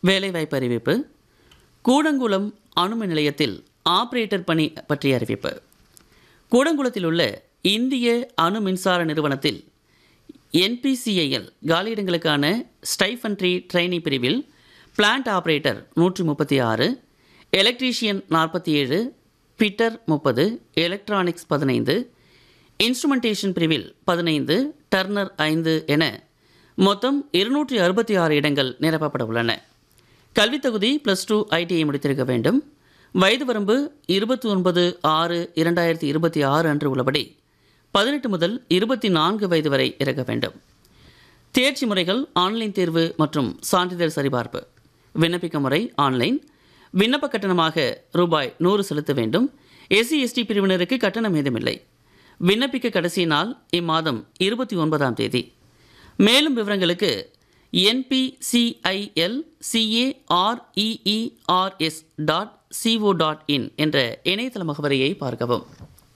வேலைவாய்ப்பு அறிவிப்பு கூடங்குளம் அணுமின் நிலையத்தில் ஆபரேட்டர் பணி பற்றிய அறிவிப்பு கூடங்குளத்தில் உள்ள இந்திய அணு மின்சார நிறுவனத்தில் என்பிசிஐஎல் காலியிடங்களுக்கான ஸ்டைஃபன்ட்ரி ட்ரெயினி பிரிவில் பிளான்ட் ஆபரேட்டர் நூற்றி முப்பத்தி ஆறு எலக்ட்ரீஷியன் நாற்பத்தி ஏழு பிட்டர் முப்பது எலக்ட்ரானிக்ஸ் பதினைந்து இன்ஸ்ட்ருமெண்டேஷன் பிரிவில் பதினைந்து டர்னர் ஐந்து என மொத்தம் இருநூற்றி அறுபத்தி ஆறு இடங்கள் நிரப்பப்பட உள்ளன கல்வித் தகுதி ப்ளஸ் டூ ஐடிஐ முடித்திருக்க வேண்டும் வயது வரம்பு இருபத்தி ஒன்பது ஆறு இரண்டாயிரத்தி இருபத்தி ஆறு அன்று உள்ளபடி பதினெட்டு முதல் இருபத்தி நான்கு வயது வரை இருக்க வேண்டும் தேர்ச்சி முறைகள் ஆன்லைன் தேர்வு மற்றும் சான்றிதழ் சரிபார்ப்பு விண்ணப்பிக்க முறை ஆன்லைன் விண்ணப்ப கட்டணமாக ரூபாய் நூறு செலுத்த வேண்டும் எஸ்சி எஸ்டி பிரிவினருக்கு கட்டணம் ஏதுமில்லை விண்ணப்பிக்க கடைசி நாள் இம்மாதம் இருபத்தி ஒன்பதாம் தேதி மேலும் விவரங்களுக்கு NPCIL careers dot co dot in என்ற இணையதள முகவரியை பார்க்கவும்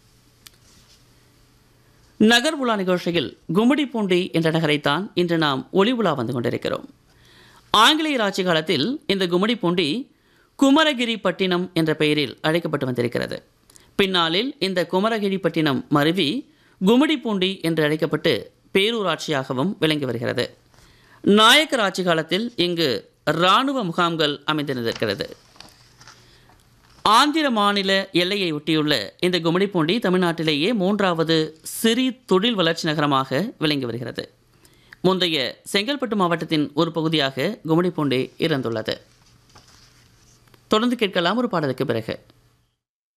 நகர் உலா நிகழ்ச்சியில் கும்மிடிப்பூண்டி என்ற நகரைத்தான் இன்று நாம் ஒளி உலா வந்து கொண்டிருக்கிறோம் ஆங்கிலேயர் ஆட்சி காலத்தில் இந்த கும்மிடிப்பூண்டி குமரகிரி பட்டினம் என்ற பெயரில் அழைக்கப்பட்டு வந்திருக்கிறது பின்னாளில் இந்த குமரகிரி பட்டினம் மருவி கும்மிடிப்பூண்டி என்று அழைக்கப்பட்டு பேரூராட்சியாகவும் விளங்கி வருகிறது நாயக்கர் ஆட்சி காலத்தில் இங்கு இராணுவ முகாம்கள் அமைந்திருந்திருக்கிறது ஆந்திர மாநில எல்லையை ஒட்டியுள்ள இந்த கும்மிடிப்பூண்டி தமிழ்நாட்டிலேயே மூன்றாவது சிறி தொழில் வளர்ச்சி நகரமாக விளங்கி வருகிறது முந்தைய செங்கல்பட்டு மாவட்டத்தின் ஒரு பகுதியாக கும்மிடிப்பூண்டி இருந்துள்ளது தொடர்ந்து கேட்கலாம் ஒரு பாடலுக்கு பிறகு